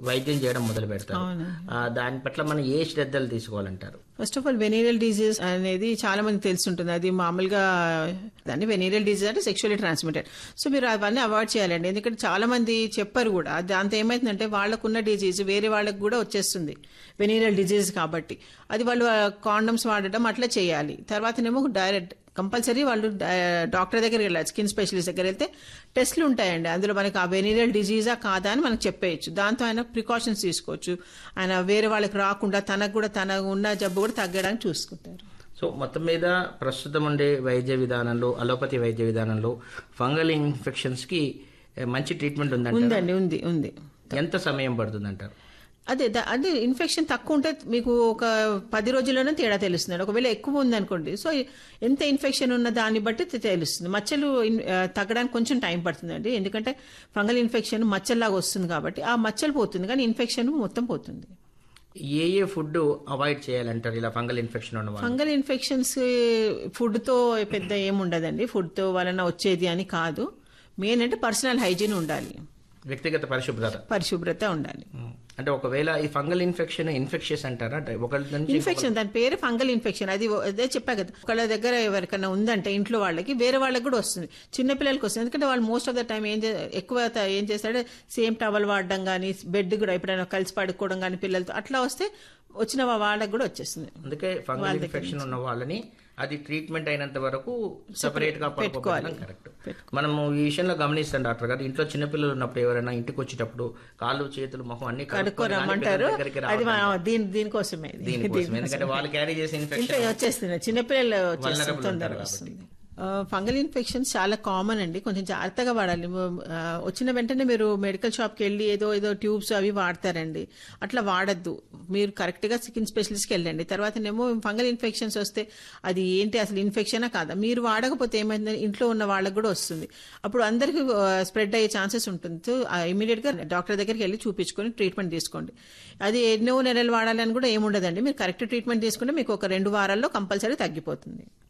వైద్యం చేయడం మొదలు పెడతారు అవును. ఆ, దాని పట్ల మనం ఏ శ్రద్ధలు తీసుకోవాలంటారు first of all venereal disease అనేది చాలా మంది తెలుసుంటుంది అది మామూలుగా దాన్ని వెనీరియల్ డిజీజ్ అంటే సెక్షువల్లీ ట్రాన్స్మిటెడ్ సో మీరు అవన్నీ అవాయిడ్ చేయాలండి ఎందుకంటే చాలా మంది చెప్పారు కూడా దాంతో ఏమైతుందంటే వాళ్ళకున్న డిజీజ్ వేరే వాళ్ళకి కూడా వచ్చేస్తుంది వెనీరియల్ డిజీజ్ కాబట్టి అది వాళ్ళు కాండమ్స్ వాడటం అట్లా చేయాలి తర్వాతనేమో డైరెక్ట్ కంపల్సరీ వాళ్ళు డా- డాక్టర్ దగ్గరికి వెళ్ళాలి స్కిన్ స్పెషలిస్ట్ దగ్గర వెళ్తే టెస్ట్లు ఉంటాయండి అందులో మనకి ఆ వెనీరియల్ డిజీజా కాదా అని మనకు చెప్పేయచ్చు దాంతో ఆయన ప్రికాషన్స్ తీసుకోవచ్చు ఆయన వేరే వాళ్ళకి రాకుండా తనకు కూడా తన ఉన్న జబ్బు కూడా తగ్గడానికి చూసుకుంటారు సో మొత్తం మీద ప్రస్తుతం ఉండే వైద్య విధానంలో అలోపతి వైద్య విధానంలో ఫంగల్ ఇన్ఫెక్షన్స్ కి ఏ, మంచి ట్రీట్మెంట్ ఉందంట ఉందండి ఉంది ఉంది ఎంత సమయం పడుతుంది అంటారు అదే ద- అదే ఇన్ఫెక్షన్ తక్కువ ఉంటే మీకు ఒక పది రోజుల్లోనే తేడా తెలుస్తుంది ఒకవేళ ఎక్కువ ఉందనుకోండి సో ఎంత ఇన్ఫెక్షన్ ఉన్న దాన్ని బట్టి తె- తెలుస్తుంది మచ్చలు ఇన్- ఆ, తగ్గడానికి కొంచెం టైం పడుతుందండి ఎందుకంటే ఫంగల్ ఇన్ఫెక్షన్ మచ్చల్లాగా వస్తుంది కాబట్టి ఆ మచ్చలు పోతుంది కానీ ఇన్ఫెక్షన్ మొత్తం పోతుంది ఏ ఏ ఫుడ్ అవాయిడ్ చేయాలంటారు ఇలా ఫంగల్ ఇన్ఫెక్షన్ ఉన్న వాళ్ళు ఫంగల్ ఇన్ఫెక్షన్స్ ఫుడ్తో పెద్ద ఏముండదండి ఫుడ్తో వలన వచ్చేది అని కాదు మెయిన్ అంటే పర్సనల్ హైజీన్ ఉండాలి వ్యక్తిగత పరిశుభ్రత పరిశుభ్రత ఉండాలి ఉమ్. అంటే ఒకవేళ ఈ ఫంగల్ ఇన్ఫెక్షన్ ఇన్ఫెక్షన్స్ అంటారా అంటే ఒకరి నుంచి ఇన్ఫెక్షన్ దాని పేరు ఫంగల్ ఇన్ఫెక్షన్ అది ఓ- అదే చెప్పా కదా ఒకళ్ళ దగ్గర ఎవరికైనా ఉందంటే ఇంట్లో వాళ్ళకి వేరే వాళ్ళకి కూడా వస్తుంది చిన్న పిల్లలకి వస్తుంది ఎందుకంటే వాళ్ళు మోస్ట్ ఆఫ్ ద టైం ఏం చే- ఎక్కువ త- ఏం చేస్తారంటే సేమ్ టవల్ వాడడం కానీ బెడ్ కూడా ఎప్పుడైనా కలిసి పడుకోవడం కానీ పిల్లలతో అట్లా వస్తే వచ్చిన వా- వాళ్ళకి కూడా వచ్చేస్తుంది అందుకే ఫంగల్ ఇన్ఫెక్షన్ ఉన్న వాళ్ళని అది ట్రీట్మెంట్ అయినంత వరకు సెపరేట్ గా పడుకోవడం కరెక్ట్ మనము ఈ విషయంలో గమనిస్తాం డాక్టర్ గారు ఇంట్లో చిన్నపిల్లలు ఉన్నప్పుడు ఎవరైనా ఇంటికి వచ్చేటప్పుడు కాళ్ళు చేతులు మొహం అన్ని కడుక్కొని కానీ రమ్మంటారు పిల్లల దగ్గరికి అది రావడం మా- దీని దీనికోసమే ఇది. దీనికోసం ఎందుకంటే వాళ్ళు క్యారీ చేసే ఇంట్లో ఇన్ఫెక్షన్ వచ్చేస్తుంది చిన్నపిల్లలు వచ్చేస్తుంది Vulnerable తొందరగా ఉంటారు వస్తుంది ఫంగల్ ఇన్ఫెక్షన్స్ చాలా కామన్ అండి కొంచెం జాగ్రత్తగా వాడాలి ఆ, వచ్చిన వెంటనే మీరు మెడికల్ షాప్కి వెళ్ళి ఏదో ఏదో ట్యూబ్స్ అవి వాడతారండి అట్లా వాడద్దు మీరు కరెక్ట్గా స్కిన్ స్పెషలిస్ట్కి వెళ్ళండి తర్వాతనేమో ఫంగల్ ఇన్ఫెక్షన్స్ వస్తే అది ఏంటి అసలు ఇన్ఫెక్షనా కాదా మీరు వాడకపోతే ఏమైంది ఇంట్లో ఉన్న వాళ్ళకి కూడా వస్తుంది అప్పుడు అందరికీ స్ప్రెడ్ అయ్యే ఛాన్సెస్ ఉంటుంది సో ఇమీడియట్గా డాక్టర్ దగ్గరికి వెళ్ళి చూపించుకొని ట్రీట్మెంట్ తీసుకోండి అది ఎన్నో నెలలు వాడాలని కూడా ఏముండదండి మీరు కరెక్ట్ ట్రీట్మెంట్ తీసుకుంటే మీకు ఒక రెండు వారాల్లో కంపల్సరీ తగ్గిపోతుంది